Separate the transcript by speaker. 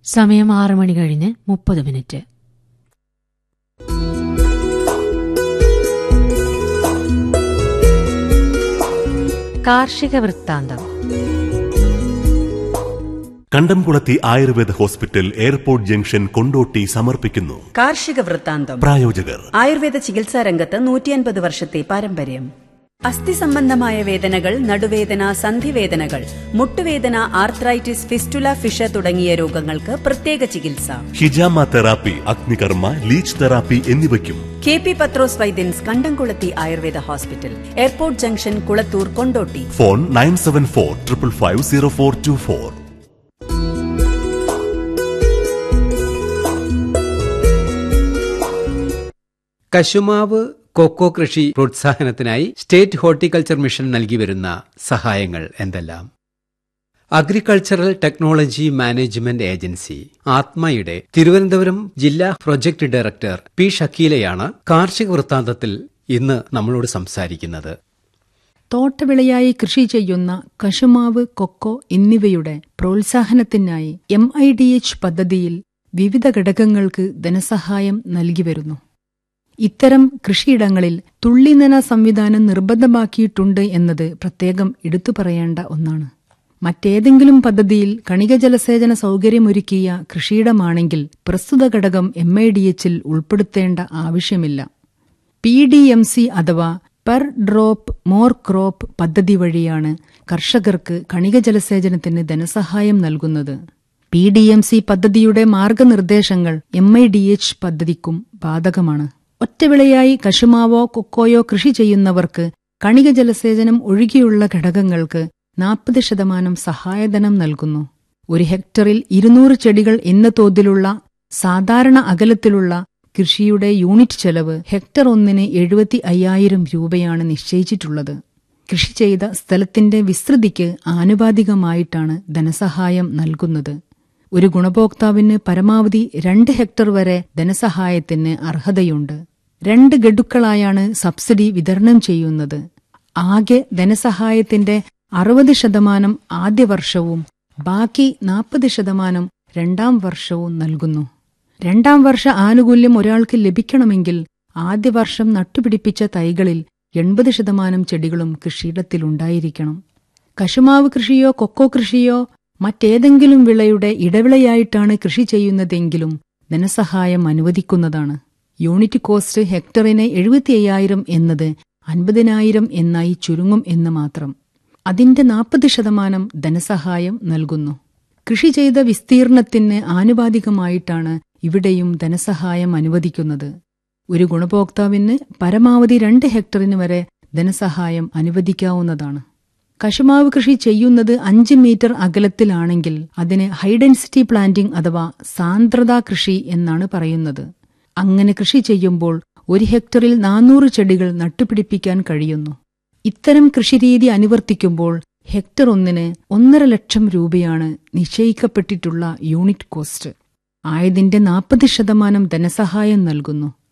Speaker 1: സമയം ആറ് മണി കഴിഞ്ഞ് മുപ്പത് മിനിറ്റ് കാർഷിക വൃത്താന്തം
Speaker 2: Kandamkulathi Ayurveda hospital airport junction Kondotty സമർപ്പിക്കുന്നു
Speaker 3: കാർഷിക വൃത്താന്തം
Speaker 2: പ്രായോജകർ
Speaker 3: ആയുർവേദ ചികിത്സാ രംഗത്ത് നൂറ്റിയൻപത് വർഷത്തെ പാരമ്പര്യം അസ്ഥി സംബന്ധമായ വേദനകൾ നടുവേദന സന്ധിവേദനകൾ മുട്ടുവേദന ആർത്രൈറ്റിസ് ഫിസ്റ്റുല ഫിഷ തുടങ്ങിയ രോഗങ്ങൾക്ക് പ്രത്യേക ചികിത്സ
Speaker 2: ഹിജാമ തെറാപ്പി അഗ്നികർമ്മ ലീച്ച് തെറാപ്പി എന്നിവയ്ക്കും
Speaker 3: കെ പി പത്രോസ് വൈദ്യൻസ് Kandamkulathi Ayurveda hospital airport junction Kulathur Kondotty
Speaker 2: phone nine seven four triple five zero four two four
Speaker 4: കശുമാവ് കൊക്കോ കൃഷി പ്രോത്സാഹനത്തിനായി സ്റ്റേറ്റ് ഹോർട്ടിക്കൾച്ചർ മിഷൻ നൽകി വരുന്ന സഹായങ്ങൾ എന്തെല്ലാം അഗ്രികൾച്ചറൽ ടെക്നോളജി മാനേജ്മെന്റ് ഏജൻസി ആത്മയുടെ തിരുവനന്തപുരം ജില്ലാ പ്രൊജക്ട് ഡയറക്ടർ പി ഷക്കീലയാണ് കാർഷിക വൃത്താന്തത്തിൽ ഇന്ന് നമ്മളോട് സംസാരിക്കുന്നത്
Speaker 5: തോട്ടവിളയായി കൃഷി ചെയ്യുന്ന കശുമാവ് കൊക്കോ എന്നിവയുടെ പ്രോത്സാഹനത്തിനായി എം ഐ ഡി എച്ച് പദ്ധതിയിൽ വിവിധ ഘടകങ്ങൾക്ക് ധനസഹായം നൽകി വരുന്നു ഇത്തരം കൃഷിയിടങ്ങളിൽ തുള്ളിനന സംവിധാനം നിർബന്ധമാക്കിയിട്ടുണ്ട് എന്നത് പ്രത്യേകം എടുത്തു പറയേണ്ട ഒന്നാണ് മറ്റേതെങ്കിലും പദ്ധതിയിൽ കണിക ജലസേചന സൗകര്യമൊരുക്കിയ കൃഷിയിടമാണെങ്കിൽ പ്രസ്തുത ഘടകം എം ഐ ഡി എച്ചിൽ ഉൾപ്പെടുത്തേണ്ട ആവശ്യമില്ല പി ഡി എം സി അഥവാ പെർ ഡ്രോപ്പ് മോർ ക്രോപ്പ് പദ്ധതി വഴിയാണ് കർഷകർക്ക് കണിക ജലസേചനത്തിന് ധനസഹായം നൽകുന്നത് പി ഡി എം സി പദ്ധതിയുടെ മാർഗനിർദ്ദേശങ്ങൾ എം ഐ ഡി എച്ച് പദ്ധതിക്കും ബാധകമാണ് ഒറ്റവിളയായി കശുമാവോ കൊക്കോയോ കൃഷി ചെയ്യുന്നവർക്ക് കണിക ജലസേചനം ഒഴികെയുള്ള ഘടകങ്ങൾക്ക് നാൽപ്പത് ശതമാനം സഹായധനം നൽകുന്നു ഒരു ഹെക്ടറിൽ ഇരുന്നൂറ് ചെടികൾ എന്ന തോതിലുള്ള സാധാരണ അകലത്തിലുള്ള കൃഷിയുടെ യൂണിറ്റ് ചെലവ് ഹെക്ടർ ഒന്നിന് എഴുപത്തി അയ്യായിരം രൂപയാണ് നിശ്ചയിച്ചിട്ടുള്ളത് കൃഷി ചെയ്ത സ്ഥലത്തിന്റെ വിസ്തൃതിക്ക് ആനുപാതികമായിട്ടാണ് ധനസഹായം നൽകുന്നത് ഒരു ഗുണഭോക്താവിന് പരമാവധി രണ്ട് ഹെക്ടർ വരെ ധനസഹായത്തിന് അർഹതയുണ്ട് രണ്ട് ഗഡുക്കളായാണ് സബ്സിഡി വിതരണം ചെയ്യുന്നത് ആകെ ധനസഹായത്തിന്റെ അറുപത് ശതമാനം ആദ്യ വർഷവും ബാക്കി നാൽപ്പത് ശതമാനം രണ്ടാം വർഷവും നൽകുന്നു രണ്ടാം വർഷ ആനുകൂല്യം ഒരാൾക്ക് ലഭിക്കണമെങ്കിൽ ആദ്യ വർഷം നട്ടുപിടിപ്പിച്ച തൈകളിൽ എൺപത് ശതമാനം ചെടികളും കൃഷിയിടത്തിലുണ്ടായിരിക്കണം കശുമാവ് കൃഷിയോ കൊക്കോ കൃഷിയോ മറ്റേതെങ്കിലും വിളയുടെ ഇടവിളയായിട്ടാണ് കൃഷി ചെയ്യുന്നതെങ്കിലും ധനസഹായം അനുവദിക്കുന്നതാണ് യൂണിറ്റ് കോസ്റ്റ് ഹെക്ടറിന് എഴുപത്തി അയ്യായിരം എന്നത് അൻപതിനായിരം എന്നായി ചുരുങ്ങും എന്ന് മാത്രം അതിന്റെ നാൽപ്പത് ശതമാനം ധനസഹായം നൽകുന്നു കൃഷി ചെയ്ത വിസ്തീർണത്തിന് ആനുപാതികമായിട്ടാണ് ഇവിടെയും ധനസഹായം അനുവദിക്കുന്നത് ഒരു ഗുണഭോക്താവിന് പരമാവധി രണ്ട് ഹെക്ടറിന് വരെ ധനസഹായം അനുവദിക്കാവുന്നതാണ് കശുമാവ് കൃഷി ചെയ്യുന്നത് അഞ്ച് മീറ്റർ അകലത്തിലാണെങ്കിൽ അതിന് ഹൈഡെൻസിറ്റി പ്ലാന്റിംഗ് അഥവാ സാന്ദ്രതാ കൃഷി എന്നാണ് പറയുന്നത് അങ്ങനെ കൃഷി ചെയ്യുമ്പോൾ ഒരു ഹെക്ടറിൽ നാനൂറ് ചെടികൾ നട്ടുപിടിപ്പിക്കാൻ കഴിയുന്നു ഇത്തരം കൃഷിരീതി അനുവർത്തിക്കുമ്പോൾ ഹെക്ടർ ഒന്നിന് ഒന്നര ലക്ഷം രൂപയാണ് നിശ്ചയിക്കപ്പെട്ടിട്ടുള്ള യൂണിറ്റ് കോസ്റ്റ് ആയതിന്റെ നാൽപ്പത് ശതമാനം ധനസഹായം നൽകുന്നു